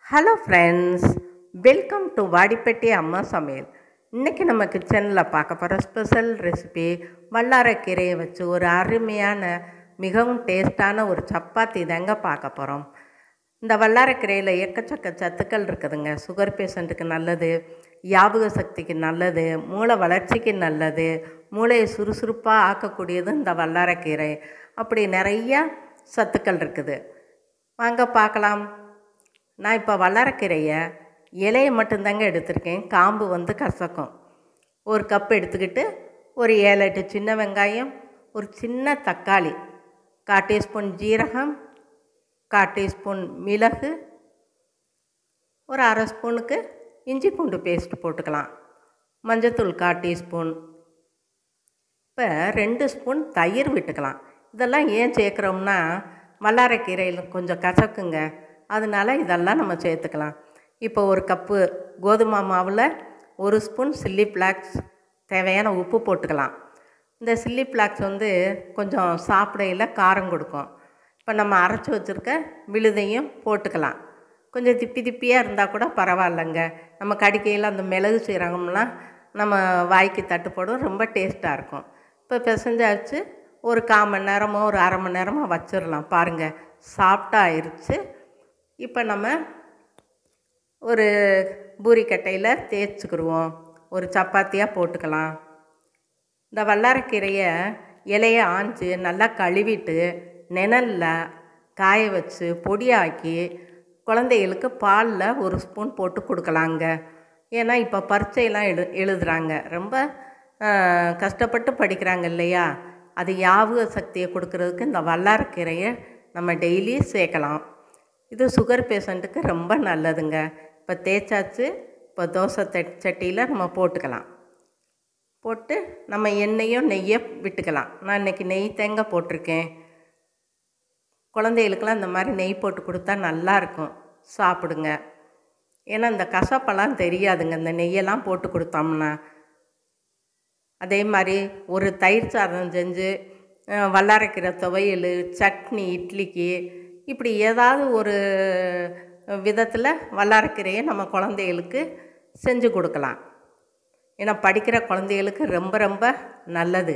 hello friends welcome to Vadipatti அம்மா சமையல் இன்றைக்கி நம்ம கிச்சனில் பார்க்க போகிற ஸ்பெஷல் ரெசிபி வல்லாரக்கீரையை வச்சு ஒரு அருமையான மிகவும் டேஸ்டான ஒரு சப்பாத்தி தாங்க பார்க்க போகிறோம் இந்த வல்லாரக்கீரையில் எக்கச்சக்க சத்துக்கள் இருக்குதுங்க சுகர் பேஷண்ட்டுக்கு நல்லது ஞாபக சக்திக்கு நல்லது மூளை வளர்ச்சிக்கு நல்லது மூளையை சுறுசுறுப்பாக ஆக்கக்கூடியது இந்த வல்லாரக்கீரை அப்படி நிறையா சத்துக்கள் இருக்குது வாங்க பார்க்கலாம் நான் இப்போ வல்லாரக்கீரையை இலையை மட்டும்தாங்க எடுத்திருக்கேன் காம்பு வந்து கசக்கும் ஒரு கப் எடுத்துக்கிட்டு ஒரு ஏழு எட்டு சின்ன வெங்காயம் ஒரு சின்ன தக்காளி கால் டீஸ்பூன் ஜீரகம் கால் டீஸ்பூன் மிளகு ஒரு அரை ஸ்பூனுக்கு இஞ்சி பூண்டு பேஸ்ட் போட்டுக்கலாம் மஞ்சத்தூள் கால் டீஸ்பூன் இப்போ ரெண்டு ஸ்பூன் தயிர் விட்டுக்கலாம் இதெல்லாம் ஏன் சேர்க்குறோம்னா வல்லாரைக்கீரையில் கொஞ்சம் கசக்குங்க அதனால இதெல்லாம் நம்ம சேர்த்துக்கலாம் இப்போ ஒரு கப்பு கோதுமை மாவில் ஒரு ஸ்பூன் சில்லி ஃப்ளாக்ஸ் தேவையான உப்பு போட்டுக்கலாம் இந்த சில்லி ஃப்ளாக்ஸ் வந்து கொஞ்சம் சாப்பிடையில் காரம் கொடுக்கும் இப்போ நம்ம அரைச்சி வச்சுருக்க விழுதையும் போட்டுக்கலாம் கொஞ்சம் திப்பி திப்பியாக இருந்தால் கூட பரவாயில்லைங்க நம்ம கடிக்கையில் அந்த மிளகு சீரகம்லாம் நம்ம வாய்க்கு தட்டுப்படும் ரொம்ப டேஸ்ட்டாக இருக்கும் இப்போ பிசைஞ்சாச்சு ஒரு கால் மணி நேரமோ ஒரு அரை மணி நேரமோ வச்சிடலாம் பாருங்கள் சாஃப்டாக ஆயிடுச்சு இப்போ நம்ம ஒரு பூரிக்கட்டையில் தேய்ச்சிக்கிடுவோம் ஒரு சப்பாத்தியாக போட்டுக்கலாம் இந்த வல்லாரக்கீரையை இலையை ஆஞ்சு நல்லா கழுவிட்டு நிழலில் காய வச்சு பொடியாக்கி குழந்தைகளுக்கு பாலில் ஒரு ஸ்பூன் போட்டு கொடுக்கலாங்க ஏன்னா இப்போ பரீட்சையெல்லாம் எழு எழுதுகிறாங்க ரொம்ப கஷ்டப்பட்டு படிக்கிறாங்க இல்லையா அது ஞாபக சக்தியை கொடுக்கறதுக்கு இந்த வல்லாரக்கீரையை நம்ம டெய்லி சேர்க்கலாம் இது சுகர் பேஷண்ட்டுக்கு ரொம்ப நல்லதுங்க இப்போ தேய்ச்சாச்சு இப்போ தோசை தட் சட்டியில் நம்ம போட்டுக்கலாம் போட்டு நம்ம எண்ணெயும் நெய்யை விட்டுக்கலாம் நான் இன்றைக்கி நெய் தேங்காய் போட்டிருக்கேன் குழந்தைகளுக்கெல்லாம் இந்த மாதிரி நெய் போட்டு கொடுத்தா நல்லாயிருக்கும் சாப்பிடுங்க ஏன்னா இந்த கசப்பெல்லாம் தெரியாதுங்க இந்த நெய்யெல்லாம் போட்டு கொடுத்தோம்னா அதே மாதிரி ஒரு தயிர் சாதம் செஞ்சு வல்லாரைக்கீரை துவையல் சட்னி இட்லிக்கு இப்படி ஏதாவது ஒரு விதத்தில் வல்லாரக்கீரையை நம்ம குழந்தைகளுக்கு செஞ்சு கொடுக்கலாம் ஏன்னா படிக்கிற குழந்தைகளுக்கு ரொம்ப ரொம்ப நல்லது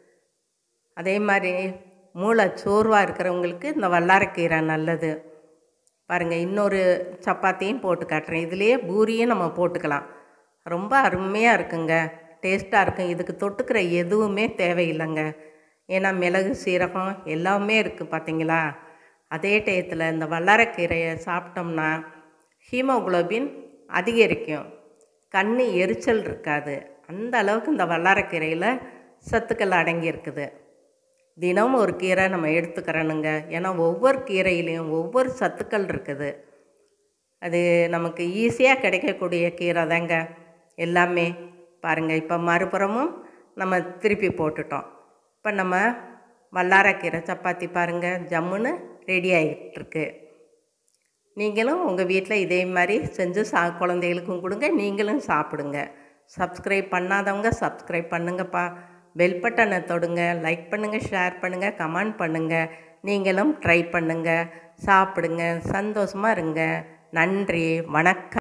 அதே மாதிரி மூளை சோர்வாக இருக்கிறவங்களுக்கு இந்த வல்லாரக்கீரை நல்லது பாருங்கள் இன்னொரு சப்பாத்தியும் போட்டு காட்டுறேன் இதுலேயே பூரியும் நம்ம போட்டுக்கலாம் ரொம்ப அருமையாக இருக்குங்க டேஸ்ட்டாக இருக்கும் இதுக்கு தொட்டுக்கிற எதுவுமே தேவையில்லைங்க ஏன்னா மிளகு சீரகம் எல்லாமே இருக்குது பார்த்தீங்களா அதே டயத்தில் இந்த வல்லாரக்கீரையை சாப்பிட்டோம்னா ஹீமோகுளோபின் அதிகரிக்கும் கண் எரிச்சல் இருக்காது அந்த அளவுக்கு இந்த வல்லாரக்கீரையில் சத்துக்கள் அடங்கி இருக்குது தினமும் ஒரு கீரை நம்ம எடுத்துக்கிறணுங்க ஏன்னா ஒவ்வொரு கீரையிலையும் ஒவ்வொரு சத்துக்கள் இருக்குது அது நமக்கு ஈஸியாக கிடைக்கக்கூடிய கீரை தாங்க எல்லாமே பாருங்கள் இப்போ மறுபுறமும் நம்ம திருப்பி போட்டுட்டோம் இப்போ நம்ம வல்லாரக்கீரை சப்பாத்தி பாருங்கள் ஜம்முன்னு ரெடி ஆகிட்டுருக்கு நீங்களும் உங்கள் வீட்டில் இதே மாதிரி செஞ்சு சா குழந்தைகளுக்கும் கொடுங்க நீங்களும் சாப்பிடுங்க சப்ஸ்கிரைப் பண்ணாதவங்க சப்ஸ்கிரைப் பண்ணுங்கப்பா பெல் பட்டனை தொடுங்க லைக் பண்ணுங்கள் ஷேர் பண்ணுங்கள் கமெண்ட் பண்ணுங்கள் நீங்களும் ட்ரை பண்ணுங்கள் சாப்பிடுங்க சந்தோஷமாக இருங்க நன்றி வணக்கம்